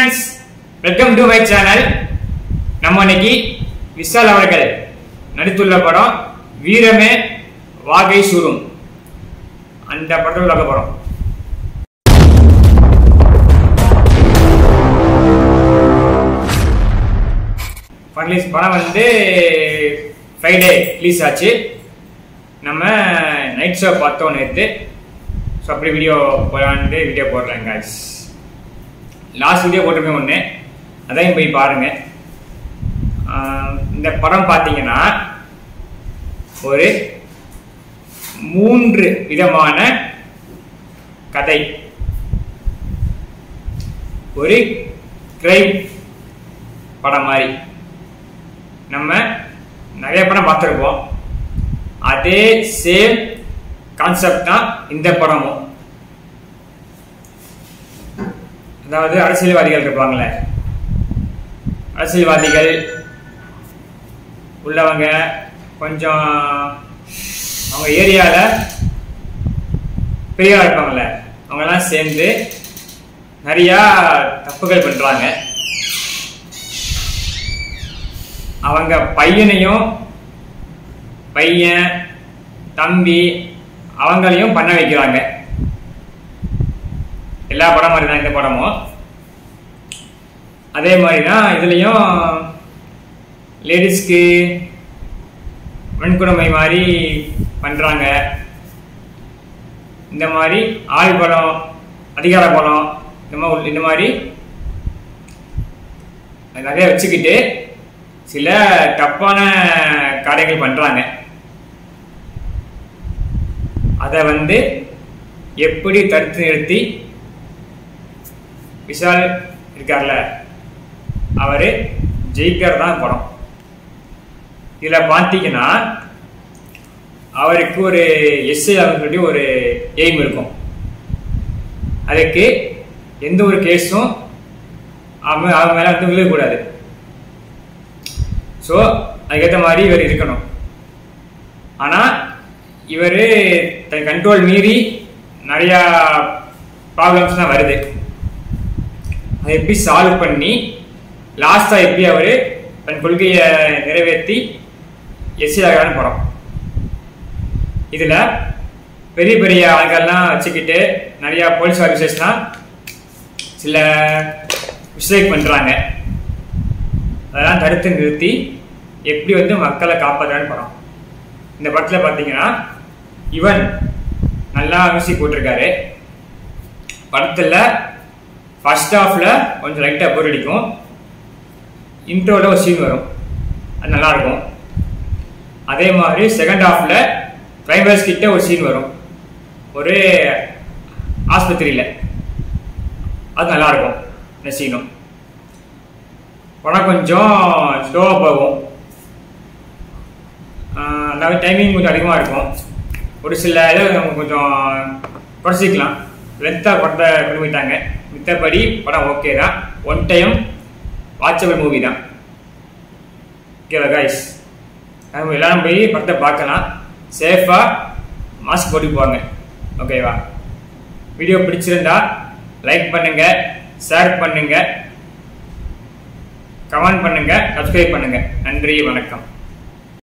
friends welcome to my channel நம்ம இன்னைக்கு விஷால் அவர்கள் நடித்துள்ள படம் வீரமே வாகை சூரும் அந்த படத்தில் பார்க்க போறோம் ரிலீஸ் படம் வந்து ஃப்ரைடே ரிலீஸ் ஆச்சு நம்ம நைட் ஷோ பார்த்தோம் நேற்று ஸோ அப்படி வீடியோ போடலான்ட்டு வீடியோ போடுறேன் guys லாஸ்ட் வீடியோ போட்டிருக்கேன் ஒன்று அதையும் போய் பாருங்க ஆஹ் இந்த படம் பார்த்தீங்கன்னா ஒரு மூன்று விதமான கதை ஒரு கிரைம் படம் மாதிரி நம்ம நிறைய படம் பார்த்துருப்போம் அதே சேம் கான்செப்ட் தான் இந்த படமும் அதாவது அரசியல்வாதிகள் இருப்பாங்களே அரசியல்வாதிகள் உள்ளவங்க கொஞ்சம் அவங்க ஏரியாவில் பெரியவா இருப்பாங்கல்ல அவங்கெல்லாம் சேர்ந்து நிறையா தப்புகள் பண்ணுறாங்க அவங்க பையனையும் பையன் தம்பி அவங்களையும் பண்ண வைக்கிறாங்க எல்லா படம் மாதிரி தான் இந்த படமும் அதே மாதிரி தான் இதுலேயும் லேடிஸ்க்கு வன்கொடுமை மாதிரி பண்ணுறாங்க இந்த மாதிரி ஆள் படம் அதிகார படம் இந்த மாதிரி இந்த மாதிரி நிறைய வச்சுக்கிட்டு சில தப்பான காரியங்கள் பண்றாங்க அதை வந்து எப்படி தடுத்து நிறுத்தி விஷால் இருக்கார்ல அவரு ஜெயிக்கிறது தான் படம் இதுல பார்த்தீங்கன்னா அவருக்கு ஒரு எஸ்ஐ அப்படின்னு சொல்லி ஒரு எய்ம் இருக்கும் அதுக்கு எந்த ஒரு கேஸும் அவன் அவன் மேல வந்து விழுகக்கூடாது ஸோ அதுக்கேற்ற மாதிரி இவர் இருக்கணும் ஆனால் இவர் தன் கண்ட்ரோல் மீறி நிறையா ப்ராப்ளம்ஸ் தான் வருது அதை எப்படி சால்வ் பண்ணி லாஸ்ட்டாக எப்படி அவர் தன் கொள்கையை நிறைவேற்றி எஸ்சி ஆகிறான்னு படம் இதில் பெரிய பெரிய ஆள்கள்லாம் வச்சுக்கிட்டு நிறையா போலீஸ் ஆஃபீஸர்ஸ்லாம் சில மிஸ்டேக் பண்ணுறாங்க அதெல்லாம் தடுத்து நிறுத்தி எப்படி வந்து மக்களை காப்பாற்றான்னு படம் இந்த படத்தில் பார்த்தீங்கன்னா இவன் நல்லா மியூசிக் போட்டிருக்காரு படத்தில் ஃபர்ஸ்ட் ஹாஃபில் கொஞ்சம் லைட்டாக போர் அடிக்கும் இன்ட்ரோவில் ஒரு சீன் வரும் அது நல்லாயிருக்கும் அதே மாதிரி செகண்ட் ஹாஃபில் கிளைமேக்ஸ் கிட்ட ஒரு சீன் வரும் ஒரு ஆஸ்பத்திரியில் அது நல்லாயிருக்கும் இந்த சீனும் படம் கொஞ்சம் ஸ்லோவாக போகும் அதாவது டைமிங் கொஞ்சம் அதிகமாக இருக்கும் ஒரு சில இது நம்ம கொஞ்சம் குறைச்சிக்கலாம் லென்த்தாக படத்தை கொண்டு போயிட்டாங்க மித்தபடி படம் ஓகே தான் ஒன் டைம் வாட்சபிள் மூவி தான் ஓகேவா கைஸ் நம்ம எல்லாரும் போய் படத்தை பார்க்கலாம் சேஃபாக மாஸ்க் போட்டு போவாங்க ஓகேவா வீடியோ பிடிச்சிருந்தா லைக் பண்ணுங்க ஷேர் பண்ணுங்க கமெண்ட் பண்ணுங்க சப்ஸ்கிரைப் பண்ணுங்க நன்றி வணக்கம்